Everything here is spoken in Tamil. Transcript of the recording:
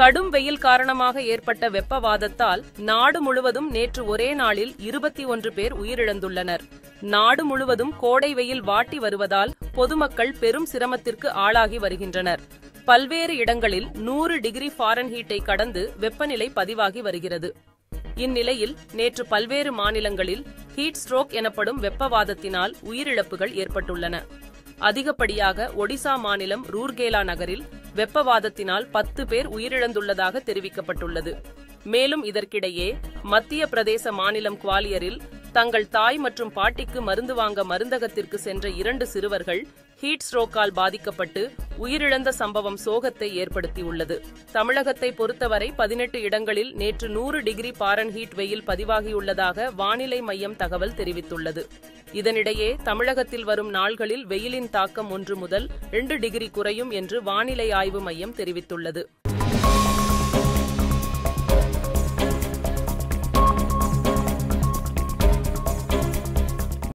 கடும் வெயில் காரணமாக ஏற்பட்ட வெப்பவாதத்தால் நாடு முழுவதும் நேற்று ஒரே நாளில் இருபத்தி ஒன்று பேர் உயிரிழந்துள்ளனர் நாடு முழுவதும் கோடை வெயில் வாட்டி வருவதால் பொதுமக்கள் பெரும் சிரமத்திற்கு ஆளாகி வருகின்றனர் பல்வேறு இடங்களில் நூறு டிகிரி ஃபாரன்ஹீட்டை கடந்து வெப்பநிலை பதிவாகி வருகிறது இந்நிலையில் நேற்று பல்வேறு மாநிலங்களில் ஹீட் ஸ்ட்ரோக் எனப்படும் வெப்பவாதத்தினால் உயிரிழப்புகள் ஏற்பட்டுள்ளன அதிகப்படியாக ஒடிசா மாநிலம் ரூர்கேலா நகரில் வெப்பவாதத்தினால் பத்து பேர் உயிரிழந்துள்ளதாக தெரிவிக்கப்பட்டுள்ளது மேலும் இதற்கிடையே மத்திய பிரதேச மாநிலம் குவாலியரில் தங்கள் தாய் மற்றும் பாட்டிக்கு மருந்து வாங்க மருந்தகத்திற்கு சென்ற இரண்டு சிறுவர்கள் ஹீட் ஸ்ட்ரோக்கால் பாதிக்கப்பட்டு உயிரிழந்த சம்பவம் சோகத்தை ஏற்படுத்தியுள்ளது தமிழகத்தை பொறுத்தவரை பதினெட்டு இடங்களில் நேற்று நூறு டிகிரி பாரன்ஹீட் வெயில் பதிவாகியுள்ளதாக வானிலை மையம் தகவல் தெரிவித்துள்ளது இதனிடையே தமிழகத்தில் வரும் நாள்களில் வெயிலின் தாக்கம் ஒன்று முதல் இரண்டு டிகிரி குறையும் என்று வானிலை ஆய்வு மையம் தெரிவித்துள்ளது